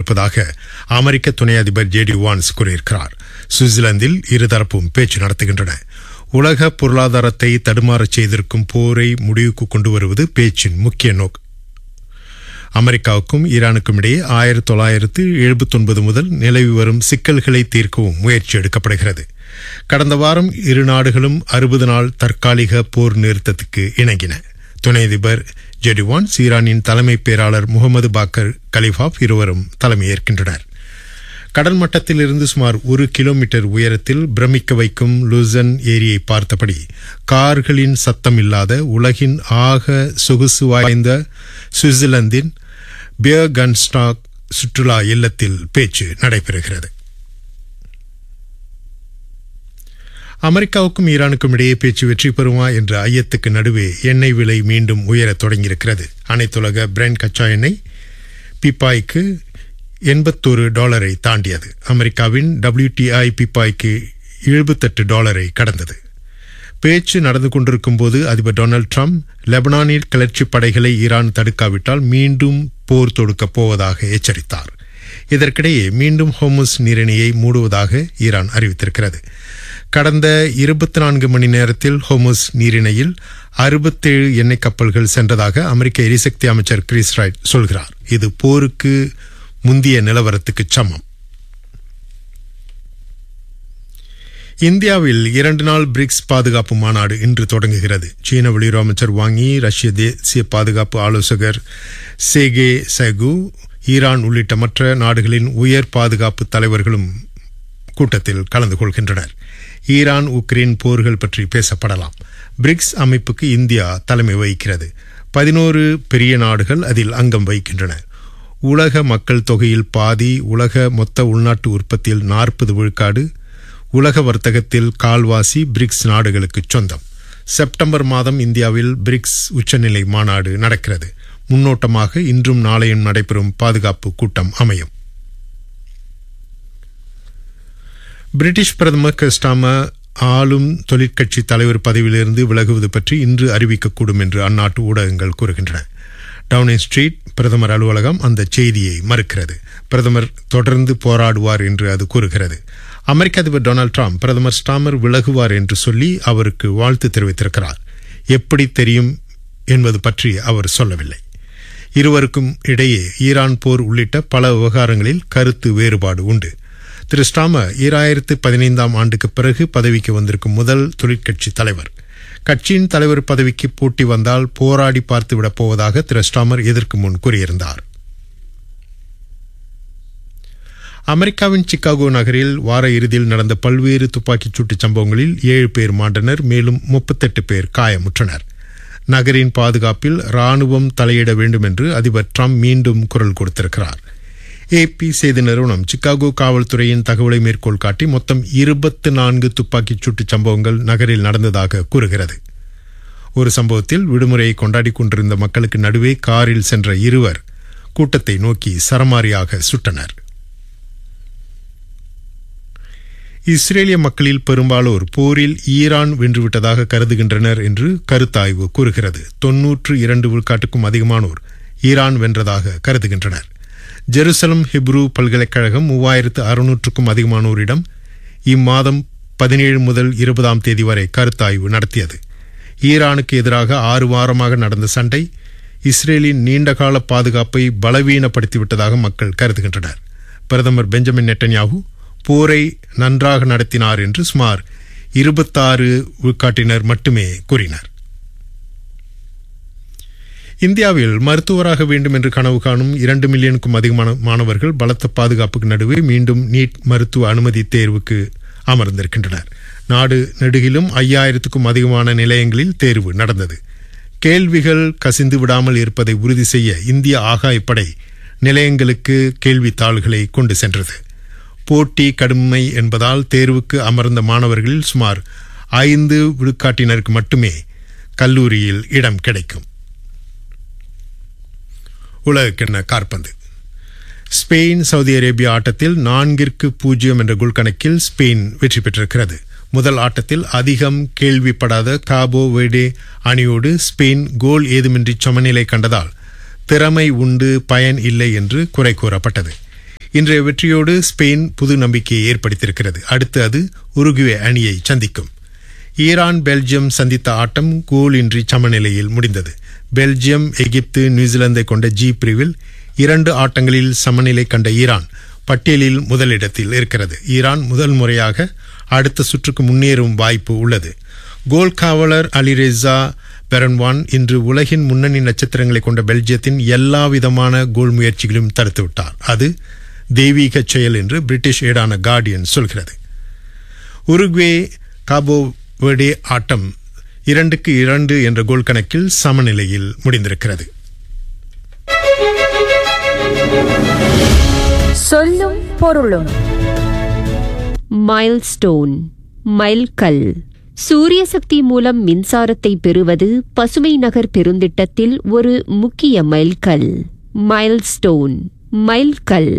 இருப்பதாக அமெரிக்க துணை அதிபர் ஜே டி வான்ஸ் கூறியிருக்கிறார் சுவிட்சர்லாந்தில் இருதரப்பும் பேச்சு நடத்துகின்றன உலக பொருளாதாரத்தை தடுமாறச் செய்திருக்கும் போரை முடிவுக்கு கொண்டு வருவது பேச்சின் முக்கிய நோக்கு அமெரிக்காவுக்கும் ஈரானுக்கும் இடையே ஆயிரத்தி தொள்ளாயிரத்து எழுபத்தொன்பது முதல் நிலவி வரும் சிக்கல்களை தீர்க்கவும் முயற்சி எடுக்கப்படுகிறது கடந்த வாரம் இரு நாடுகளும் அறுபது நாள் தற்காலிக போர் நிறுத்தத்துக்கு இணங்கின துணை அதிபர் ஜெடிவான் ஈரானின் தலைமை பேராளர் முகமது பாக்கர் கலிஃபாப் இருவரும் தலைமையேற்கின்றனர் கடல் மட்டத்திலிருந்து சுமார் ஒரு கிலோமீட்டர் உயரத்தில் பிரமிக்க வைக்கும் லூசன் ஏரியை பார்த்தபடி கார்களின் சத்தம் இல்லாத உலகின் ஆக சொகுசு வாய்ந்த சுவிட்சர்லாந்தின் பியர்கன்ஸ்டாக் சுற்றுலா இல்லத்தில் பேச்சு நடைபெறுகிறது அமெரிக்காவுக்கும் ஈரானுக்கும் இடையே பேச்சு வெற்றி பெறுமா என்ற ஐயத்துக்கு நடுவே எண்ணெய் விலை மீண்டும் உயரத் தொடங்கியிருக்கிறது அனைத்துலக பிரெண்ட் கச்சா எண்ணெய் பிப்பாய்க்கு எண்பத்தோரு டாலரை தாண்டியது அமெரிக்காவின் டபிள்யூடிஐ பிப்பாய்க்கு எழுபத்தெட்டு டாலரை கடந்தது பேச்சு நடந்து கொண்டிருக்கும் போது அதிபர் டொனால்டு ட்ரம்ப் லெபனானில் கிளர்ச்சி படைகளை ஈரான் தடுக்காவிட்டால் மீண்டும் போர் தொடுக்கப் போவதாக எச்சரித்தார் இதற்கிடையே மீண்டும் ஹோமுஸ் நீரிணையை மூடுவதாக ஈரான் அறிவித்திருக்கிறது கடந்த இருபத்தி நான்கு மணி நேரத்தில் ஹோமுஸ் நீரிணையில் அறுபத்தேழு எண்ணெய் கப்பல்கள் சென்றதாக அமெரிக்க எரிசக்தி அமைச்சர் கிறிஸ் ரைட் சொல்கிறார் இது போருக்கு முந்திய நிலவரத்துக்கு சமம் இந்தியாவில் இரண்டு நாள் பிரிக்ஸ் பாதுகாப்பு மாநாடு இன்று தொடங்குகிறது சீன வெளியுறவு அமைச்சர் வாங்கி ரஷ்ய தேசிய பாதுகாப்பு ஆலோசகர் சேகே சகு ஈரான் உள்ளிட்ட மற்ற நாடுகளின் உயர் பாதுகாப்பு தலைவர்களும் கூட்டத்தில் கலந்து கொள்கின்றனர் ஈரான் உக்ரைன் போர்கள் பற்றி பேசப்படலாம் பிரிக்ஸ் அமைப்புக்கு இந்தியா தலைமை வகிக்கிறது பதினோரு பெரிய நாடுகள் அதில் அங்கம் வகிக்கின்றன உலக மக்கள் தொகையில் பாதி உலக மொத்த உள்நாட்டு உற்பத்தியில் நாற்பது விழுக்காடு உலக வர்த்தகத்தில் கால்வாசி பிரிக்ஸ் நாடுகளுக்கு சொந்தம் செப்டம்பர் மாதம் இந்தியாவில் பிரிக்ஸ் உச்சநிலை மாநாடு நடக்கிறது முன்னோட்டமாக இன்றும் நாளையும் நடைபெறும் பாதுகாப்பு கூட்டம் அமையும் பிரிட்டிஷ் பிரதமர் கிறிஸ்டாம ஆளும் தொழிற்கட்சி தலைவர் பதவியிலிருந்து விலகுவது பற்றி இன்று அறிவிக்கக்கூடும் என்று அந்நாட்டு ஊடகங்கள் கூறுகின்றன டவுனிங் ஸ்ட்ரீட் பிரதமர் அலுவலகம் அந்த செய்தியை மறுக்கிறது பிரதமர் தொடர்ந்து போராடுவார் என்று அது கூறுகிறது அமெரிக்க அதிபர் டொனால்டு ட்ரம்ப் பிரதமர் ஸ்டாமர் விலகுவார் என்று சொல்லி அவருக்கு வாழ்த்து தெரிவித்திருக்கிறார் எப்படி தெரியும் என்பது பற்றி அவர் சொல்லவில்லை இருவருக்கும் இடையே ஈரான் போர் உள்ளிட்ட பல விவகாரங்களில் கருத்து வேறுபாடு உண்டு திரு ஸ்டாமர் ஈராயிரத்து பதினைந்தாம் ஆண்டுக்கு பிறகு பதவிக்கு வந்திருக்கும் முதல் தொழிற்கட்சி தலைவர் கட்சியின் தலைவர் பதவிக்கு போட்டி வந்தால் போராடி பார்த்துவிடப் போவதாக திரு ஸ்டாமர் இதற்கு முன் கூறியிருந்தார் அமெரிக்காவின் சிக்காகோ நகரில் வார இறுதியில் நடந்த பல்வேறு துப்பாக்கிச் சூட்டு சம்பவங்களில் ஏழு பேர் மாண்டனர் மேலும் முப்பத்தெட்டு பேர் காயமுற்றனர் நகரின் பாதுகாப்பில் ராணுவம் தலையிட வேண்டும் என்று அதிபர் ட்ரம்ப் மீண்டும் குரல் கொடுத்திருக்கிறார் ஏபி செய்தி நிறுவனம் சிக்காகோ காவல்துறையின் தகவலை மேற்கோள் காட்டி மொத்தம் இருபத்து நான்கு துப்பாக்கிச் சூட்டு சம்பவங்கள் நகரில் நடந்ததாக கூறுகிறது ஒரு சம்பவத்தில் விடுமுறையை கொண்டாடி கொண்டிருந்த மக்களுக்கு நடுவே காரில் சென்ற இருவர் கூட்டத்தை நோக்கி சரமாரியாக சுட்டனர் இஸ்ரேலிய மக்களில் பெரும்பாலோர் போரில் ஈரான் வென்றுவிட்டதாக கருதுகின்றனர் என்று கருத்தாய்வு கூறுகிறது தொன்னூற்று இரண்டு விழுக்காட்டுக்கும் அதிகமானோர் ஈரான் வென்றதாக கருதுகின்றனர் ஜெருசலம் ஹிப்ரு பல்கலைக்கழகம் மூவாயிரத்து அறுநூற்றுக்கும் அதிகமானோரிடம் இம்மாதம் பதினேழு முதல் இருபதாம் தேதி வரை கருத்தாய்வு நடத்தியது ஈரானுக்கு எதிராக ஆறு வாரமாக நடந்த சண்டை இஸ்ரேலின் நீண்டகால பாதுகாப்பை பலவீனப்படுத்திவிட்டதாக மக்கள் கருதுகின்றனர் பிரதமர் பெஞ்சமின் நெட்டன்யாகு போரை நன்றாக நடத்தினார் என்று சுமார் இருபத்தாறு விழுக்காட்டினர் மட்டுமே கூறினர் இந்தியாவில் மருத்துவராக வேண்டும் என்று கனவு காணும் இரண்டு மில்லியனுக்கும் அதிகமான மாணவர்கள் பலத்த பாதுகாப்புக்கு நடுவே மீண்டும் நீட் மருத்துவ அனுமதி தேர்வுக்கு அமர்ந்திருக்கின்றனர் நாடு நெடுகிலும் ஐயாயிரத்துக்கும் அதிகமான நிலையங்களில் தேர்வு நடந்தது கேள்விகள் கசிந்து விடாமல் இருப்பதை உறுதி செய்ய இந்திய ஆகாயப்படை நிலையங்களுக்கு கேள்வித்தாள்களை கொண்டு சென்றது போட்டி கடுமை என்பதால் தேர்வுக்கு அமர்ந்த மாணவர்களில் சுமார் ஐந்து விழுக்காட்டினருக்கு மட்டுமே கல்லூரியில் இடம் கிடைக்கும் உலகக்கிண்ண காற்பந்து ஸ்பெயின் சவுதி அரேபியா ஆட்டத்தில் நான்கிற்கு பூஜ்ஜியம் என்ற கோல் கணக்கில் ஸ்பெயின் வெற்றி பெற்றிருக்கிறது முதல் ஆட்டத்தில் அதிகம் கேள்விப்படாத காபோ வெடே அணியோடு ஸ்பெயின் கோல் ஏதுமின்றி சமநிலை கண்டதால் திறமை உண்டு பயன் இல்லை என்று குறை கூறப்பட்டது இன்றைய வெற்றியோடு ஸ்பெயின் புது நம்பிக்கையை ஏற்படுத்தியிருக்கிறது அடுத்து அது உருகுவே அணியை சந்திக்கும் ஈரான் பெல்ஜியம் சந்தித்த ஆட்டம் கோலின்றி சமநிலையில் முடிந்தது பெல்ஜியம் எகிப்து நியூசிலாந்தை கொண்ட ஜி பிரிவில் இரண்டு ஆட்டங்களில் சமநிலை கண்ட ஈரான் பட்டியலில் முதலிடத்தில் இருக்கிறது ஈரான் முதல் முறையாக அடுத்த சுற்றுக்கு முன்னேறும் வாய்ப்பு உள்ளது கோல் காவலர் அலிரெசா பெரன்வான் இன்று உலகின் முன்னணி நட்சத்திரங்களை கொண்ட பெல்ஜியத்தின் எல்லா விதமான கோல் முயற்சிகளையும் தடுத்துவிட்டார் அது தெய்வீக செயல் என்று பிரிட்டிஷ் ஏடான கார்டியன் சொல்கிறது உருக்வே காபோ வெடே ஆட்டம் இரண்டுக்கு இரண்டு என்ற கோல் கணக்கில் சமநிலையில் முடிந்திருக்கிறது சொல்லும் பொருளும் மைல்ஸ்டோன் மைல்கல் சூரிய சக்தி மூலம் மின்சாரத்தை பெறுவது பசுமை நகர் பெருந்திட்டத்தில் ஒரு முக்கிய மைல்கல் மைல்ஸ்டோன் மைல்கல்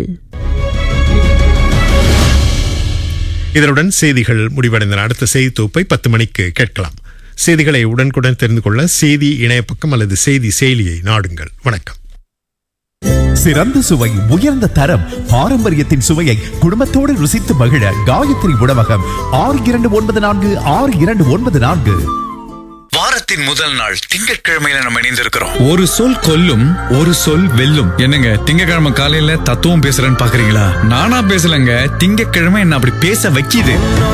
இதனுடன் செய்திகள் முடிவடைந்தன அடுத்த செய்தி தொகுப்பை பத்து மணிக்கு கேட்கலாம் செய்திகளை உடனுக்குடன் தெரிந்து கொள்ள செய்தி இணையப்பக்கம் அல்லது செய்தி செயலியை நாடுங்கள் வணக்கம் சிறந்த சுவை உயர்ந்த தரம் பாரம்பரியத்தின் சுவையை குடும்பத்தோடு ருசித்து மகிழ காயத்ரி உணவகம் ஆறு இரண்டு ஒன்பது நான்கு ஆறு இரண்டு ஒன்பது நான்கு வாரத்தின் முதல் நாள் திங்கட்கிழமையில நம்ம இணைந்திருக்கிறோம் ஒரு சொல் கொல்லும் ஒரு சொல் வெல்லும் என்னங்க திங்கட்கிழமை காலையில தத்துவம் பேசுறேன்னு பாக்குறீங்களா நானா பேசலங்க திங்கட்கிழமை என்ன அப்படி பேச வைக்கிது